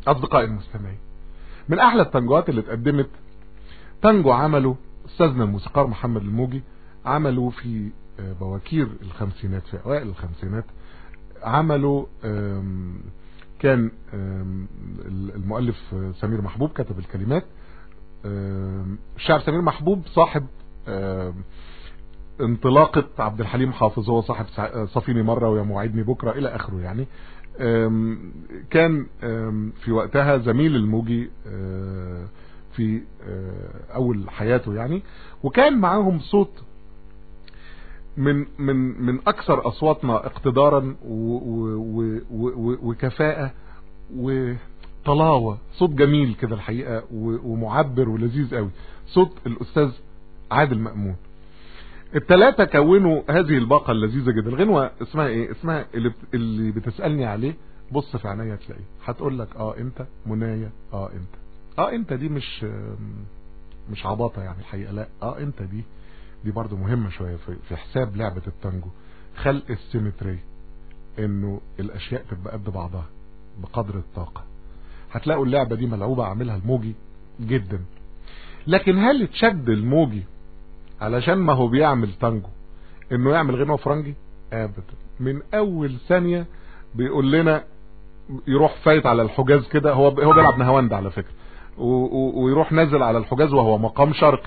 اصدقائي المستمعين من احلى التنجوات اللي اتقدمت تانجو عمله استاذنا الموسيقار محمد الموجي عملوا في بواكير الخمسينات في اوائل الخمسينات عملوا كان المؤلف سمير محبوب كتب الكلمات الشاعر سمير محبوب صاحب انطلاقة عبد الحليم حافظ هو صاحب صفيني مرة ويا موعدني بكرة الى اخره يعني كان في وقتها زميل الموجي في اول حياته يعني وكان معاهم صوت من من من اكثر اصواتنا اقتدارا وكفاءة وطلاوة صوت جميل كده الحقيقة ومعبر ولذيذ قوي صوت الاستاذ عادل مأمون التلاتة كونوا هذه الباقة اللذيذة جدا الغنوة اسمها ايه اسمها اللي, اللي بتسألني عليه بص في عينيا تلاقيه هتقول لك اه انت منايا اه انت اه انت دي مش مش عباطة يعني الحقيقة لا اه انت دي دي برضو مهمة شوية في, في حساب لعبة التانجو خلق السيمترية انه الاشياء تبقى قد بعضها بقدر الطاقة هتلاقوا اللعبة دي ملعوبة عاملها الموجي جدا لكن هل تشد الموجي علشان ما هو بيعمل تانجو انه يعمل غنوة فرنجي ابدا من اول ثانية بيقول لنا يروح فايت على الحجاز كده هو هو بيلعب نهاوند على فكرة ويروح نازل على الحجاز وهو مقام شرقي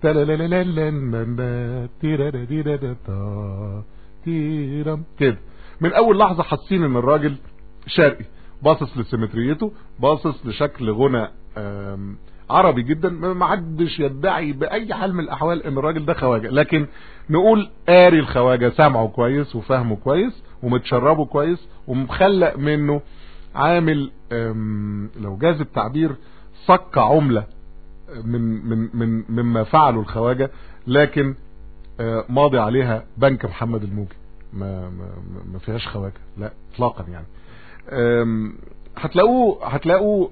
كده من اول لحظة حاسين ان الراجل شرقي باصص لسيمتريته باصص لشكل غنى عربي جدا ما حدش يدعي باي حال من الاحوال ان الراجل ده خواجه لكن نقول قاري الخواجه سامعه كويس وفهمه كويس ومتشربه كويس ومخلق منه عامل لو جاز التعبير صك عملة من من من مما فعلوا الخواجه لكن ماضي عليها بنك محمد الموجي ما ما ما فيهاش خواجه لا اطلاقا يعني هتلاقوه هتلاقوه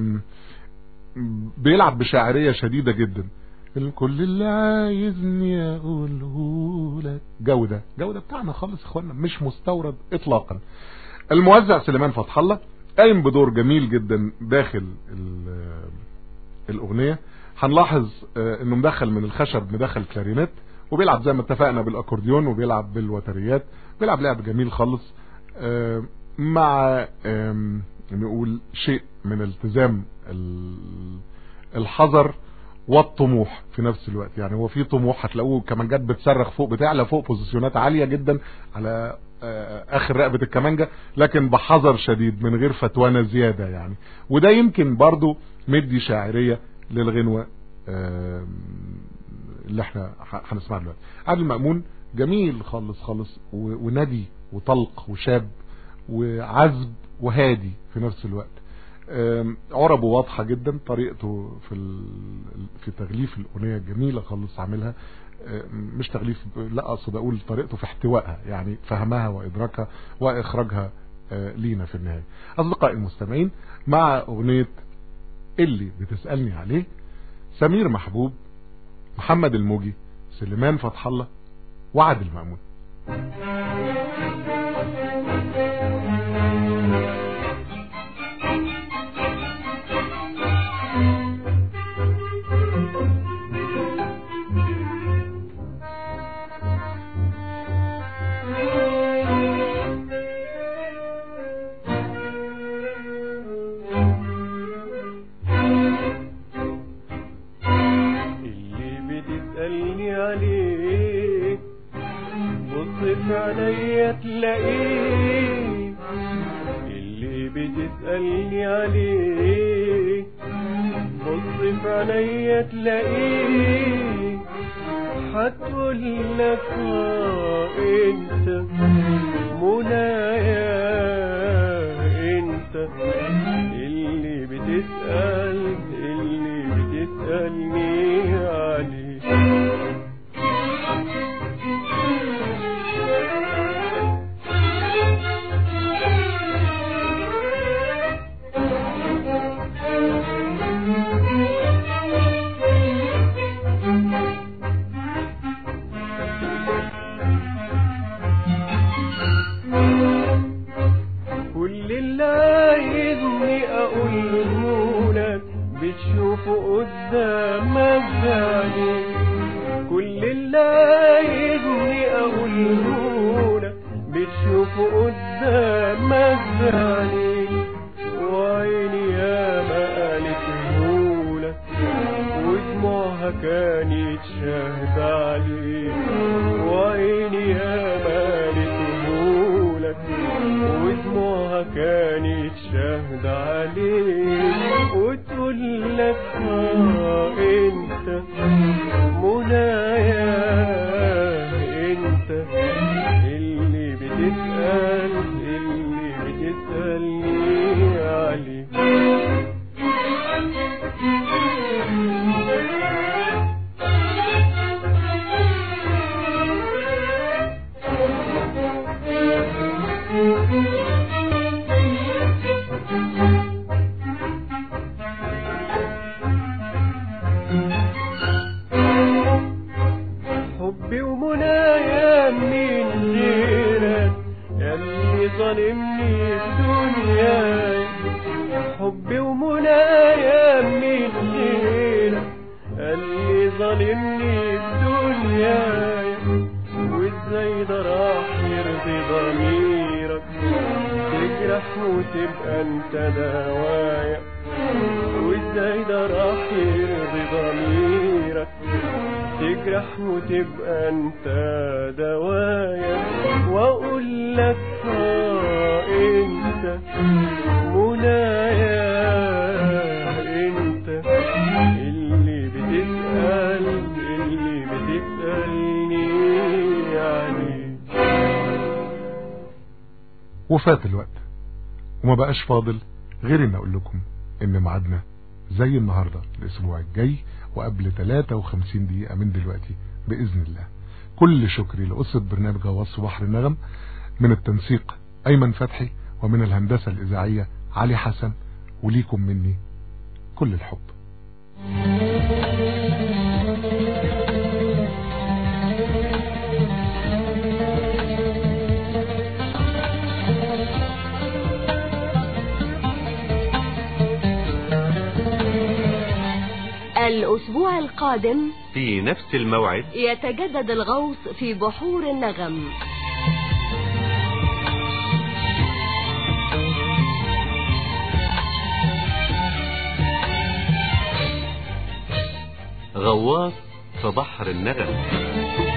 بيلعب بشاعرية شديدة جدا الكل اللي عايزني اقوله لك جودة جودة بتاعنا خالص اخوانا مش مستورد اطلاقا الموزع سليمان فتح الله قايم بدور جميل جدا داخل الاغنية هنلاحظ انه مدخل من الخشب مدخل كلارينات وبيلعب زي ما اتفقنا بالاكورديون وبيلعب بالوتريات بيلعب لعب جميل خالص مع نقول شيء من التزام الحذر والطموح في نفس الوقت يعني هو في طموح هتلاقوه كمانجات بتصرخ فوق بتعلى فوق بوزيشنات عالية جدا على اخر رقبة الكمانجة لكن بحذر شديد من غير فتوانة زيادة يعني وده يمكن برضو مدي شاعرية للغنوة اللي احنا هنسمعها دلوقتي عادل مأمون جميل خالص خالص وندي وطلق وشاب وعذب وهادي في نفس الوقت عربه واضحة جدا طريقته في في تغليف الأغنية جميلة خالص عاملها مش تغليف لا اقصد اقول طريقته في احتوائها يعني فهمها وادراكها واخراجها لينا في النهاية اصدقائي المستمعين مع اغنية اللي بتسألني عليه سمير محبوب محمد الموجي سليمان فتح الله وعادل مأمون بتشوفه قدامك بعدين كل اللي عايزني اقوله لك بتشوفه قدامك بعدين وعيني ياما قالتهولك ودموعها كانت شاهد عليك وعيني ياما قالتهولك ودموعها كانت شاهد عليك وتقول لك اه انت منايا انت اللي بتسأل اللي بتسألني عليه حبي ومنايا من غيرك ياللي ظالمني في دنياي حبي ومنايا من غيرك ياللي ظالمني في دنياي وازاي ده راح يرضي ضميرك تجرح وتبقى انت دوايا وازاي ده راح يرضي ضميرك تجرح وتبقى انت دوايا واقول لك اه انت منايا انت اللي بتسأل اللي بتسألني يعني وفات الوقت وما بقاش فاضل غير ان اقول لكم ان ميعادنا زي النهاردة الاسبوع الجاي وقبل 53 دقيقة من دلوقتي بإذن الله كل شكري لأسرة برنامج غواص بحر النغم من التنسيق أيمن فتحي ومن الهندسة الإذاعية علي حسن وليكم مني كل الحب الأسبوع القادم في نفس الموعد يتجدد الغوص في بحور النغم غواص في بحر النغم